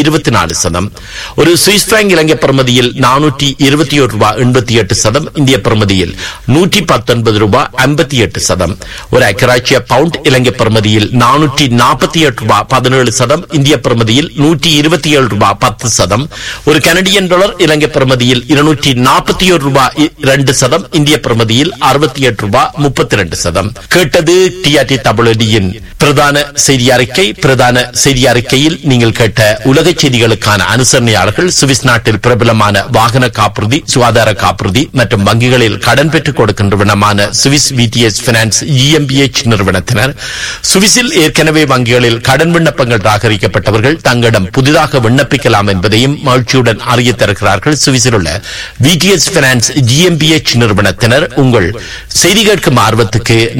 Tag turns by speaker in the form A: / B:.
A: இருபத்தி நாலு சதம் ஒரு சுவிஸ் பிராங்க் இலங்கை பிரமதியில் நானூற்றி இருபத்தி ஒரு ரூபாய் எண்பத்தி எட்டு சதம் இந்திய பிரமதியில் நூற்றி பத்தொன்பது ரூபாய் ஐம்பத்தி எட்டு சதம் ஒரு அக்கராட்சிய பவுண்ட் இலங்கை பிரமதியில் நானூற்றி நாற்பத்தி எட்டு ரூபாய் பதினேழு சதம் இந்திய பிரமதியில் நூற்றி இருபத்தி ஏழு ரூபாய் பத்து சதம் ஒரு கனடியன் டாலர் இலங்கை பிரமதியில் இருநூற்றி நாற்பத்தி ஒரு ரூபாய் இரண்டு சதம் இந்திய பிரமதியில் அறுபத்தி எட்டு ரூபாய் முப்பத்தி ரெண்டு சதம் கேட்டது டிஆர்டி தமிழடியின் பிரதான செய்தி அறிக்கை பிரதான செய்தி அறிக்கையில் நீங்கள் கேட்ட உலக செய்திகளுக்கான அனுசரணையாளர்கள் சுவிஸ் நாட்டில் பிரபலமான வாகன காப்புறுதி சுகாதார காப்புறுதி மற்றும் வங்கிகளில் கடன் பெற்றுக் கொடுக்கின்றவனமான சுவிஸ் விடிஎஸ் பினான்ஸ் இஎம்பிஎச் நிறுவனத்தினர் சுவிஸில் ஏற்கனவே வங்கிகளில் கடன் விண்ணப்பங்கள் ராகரிக்கப்பட்டவர்கள் தங்களிடம் புதிதாக விண்ணப்பிக்கலாம் என்பதையும் மகிழ்ச்சியுடன் அறிய தருகிறார்கள் சுவிஸில் உள்ள விடிஎஸ் பினான்ஸ் ஜிஎம்பிஎச் நிறுவனத்தினர் உங்கள் செய்தி கேட்கும் ஆர்வத்துக்கு